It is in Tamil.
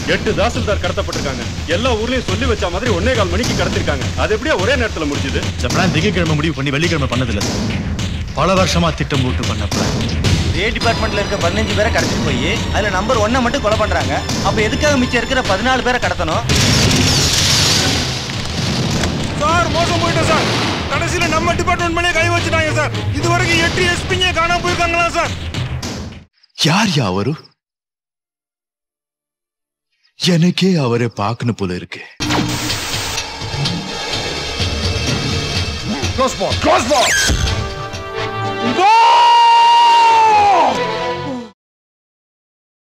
எட்டு தாசில்தார் கடத்தப்பட்டிருக்காங்க எல்லா ஊர்லயும் சொல்லி வச்ச மாதிரி ஒன்னே கால் மணிக்கு கடத்திருக்காங்க அது எப்படியா ஒரே நேரத்துல முடிஞ்சது இந்த பிளான் திங்கக்கிழமை முடிவு பண்ணி வெள்ளிக்கிழமை பண்ணதில்ல சார் பல வருஷமா திட்டம் போட்டு பண்ண பிளான் ஏ டிபார்ட்மெண்ட்ல இருக்க பதினஞ்சு பேரை கடத்திட்டு போய் அதுல நம்பர் ஒன்னை மட்டும் கொலை பண்றாங்க அப்ப எதுக்காக மிச்சம் இருக்கிற பதினாலு பேரை கடத்தணும் சார் மோசம் போயிட்டோம் சார் கடைசியில நம்ம டிபார்ட்மெண்ட் மேலே கை வச்சுட்டாங்க சார் இது வரைக்கும் எட்டு எஸ்பிங்க காணாம போயிருக்காங்களா சார் யார் யா அவரு எனக்கே அவரை பார்க்கணும் போல இருக்கு க்ளோஸ் பால் க்ளோஸ் பால் கோ